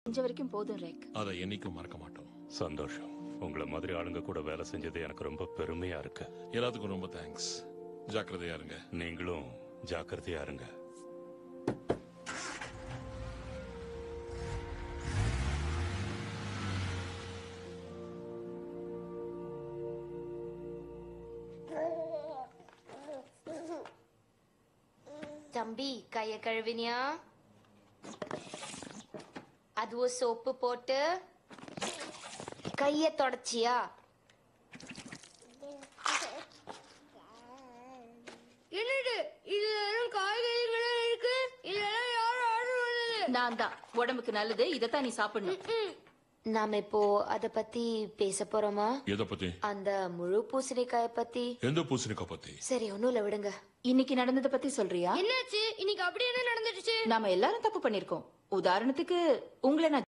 செஞ்ச வரைக்கும் போதும் ரேக் அதை என்னைக்கும் மறக்க மாட்டோம் சந்தோஷம் உங்களை மாதிரி ஆளுங்க கூட வேலை செஞ்சது எனக்கு ரொம்ப பெருமையா இருக்கு எல்லாத்துக்கும் ரொம்ப தேங்க்ஸ் ஜாக்கிரதையா இருங்க நீங்களும் ஜாக்கிரதையா இருங்க தம்பி கைய கழுவினியா அதுவும் சோப்பு போட்டு கைய தொடச்சியா என்னது இதுல வெறும் காய்கறிகளா இருக்கு இதெல்லாம் யாரும் ஆர்டர் பண்ணது நான் தான் உடம்புக்கு நல்லது இதைத்தான் நீ சாப்பிடணும் நாம இப்போ அத பத்தி பேச போறோமா எதை பத்தி அந்த முழு பூசணிக்காய பத்தி எந்த பூசணிக்காய் பத்தி சரி ஒண்ணும் இல்ல விடுங்க இன்னைக்கு நடந்ததை பத்தி சொல்றியா என்னாச்சு இன்னைக்கு அப்படி என்ன நடந்துடுச்சு நாம எல்லாரும் தப்பு பண்ணிருக்கோம் உதாரணத்துக்கு உங்களை நான்